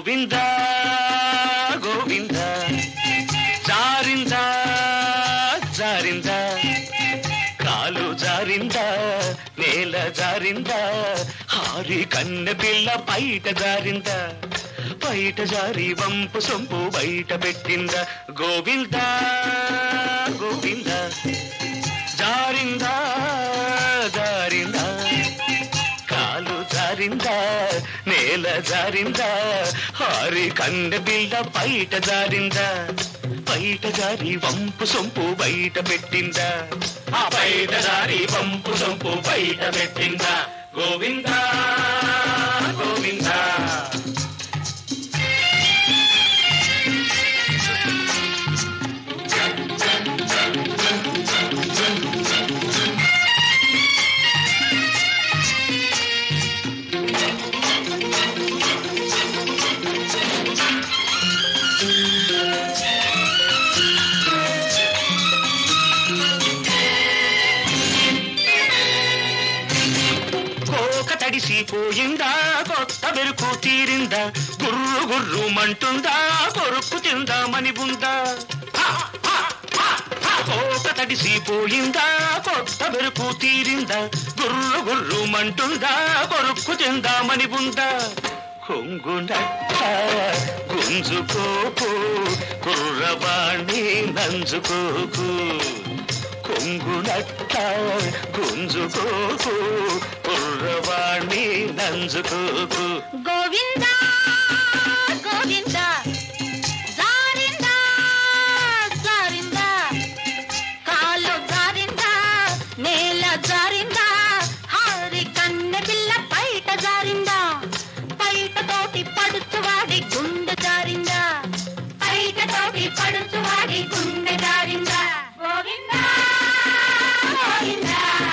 గోవింద గోవింద జారిందా జారిందా కాలు జారిందా నేల జారిందా హారి కన్నె పిల్ల బయట జారిందా బయట జారి వంపు సొంపు బయట పెట్టిందా గోవింద గోవింద జారిందా జారిందా కాలు జారిందా నేల జారిందా హారి కండ బిళ్ళ బయట జారిందా బయట జారి వంపు సొంపు బయట పెట్టిందా ఆ బయట జారి వంపు సొంపు బయట పెట్టిందా గోవిందా గోవిందా కోక తడిసిపోయిందా కొత్త మెరుకు తీరిందా గుర్రు గుర్రు మంటుందా కొరుక్కు తిందామని ఉందా కోక తడిసిపోయిందా కొత్త మెరుకు తీరిందా గుర్రు గుర్రు మంటుందా కొరుక్కు తిందామని ఉందా కొంగునట్ట గుంజుకోకు కుర్రవాణి నంజుకోకు కొంగునట్ట గుంజుకోకు కుర్రవాణి నంజుకోకు గోవింద గోవింద జారింద జారింద కాలు జారింద నేల జారింద హారి కన్నె పిల్ల బయట జారింద బయట తోటి పడుచువాడి గుండె జారింద బయట తోటి పడుచువాడి గుండె జారింద గోవింద గోవింద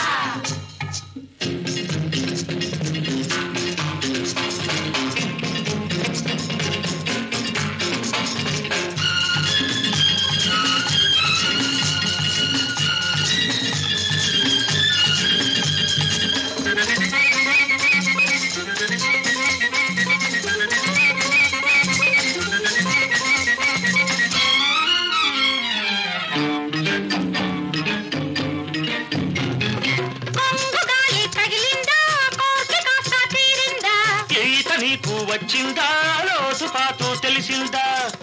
కొంగు గాలి తగిలిందా కోటి కాస్త తీరిందా ఈత నీకు వచ్చిందా లోతు పాతు తెలిసిందా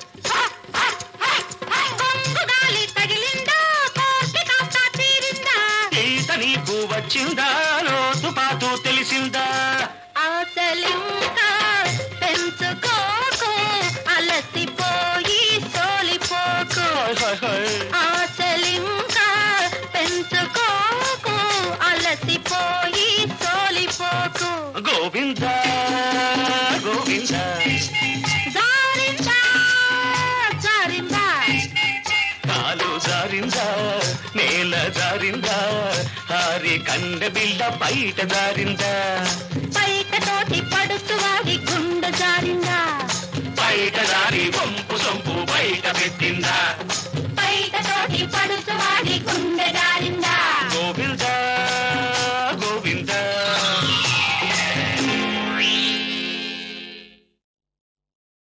కొంగు గాలి తగిలిందా కోటి కాస్త తీరిందా ఈత నీకు వచ్చిందా లోతు పాతు తెలిసిందా ఆశలింకా పెంచుకోకు అలసిపోయి సోలిపోకు హాయ్ హాయ్ హాయ్. ఆశలింకా పెంచుకోకు అలసిపోయి సోలిపోకు గోవింద గోవింద జారిందా జారిందా కాలు జారిందా నేల జారిందా హారి కండ బిళ్ళ బయట జారిందా బయట తోటి పడుచువాడి గుండె జారిందా బయట జారి వంపు సొంపు బయట పెట్టిందా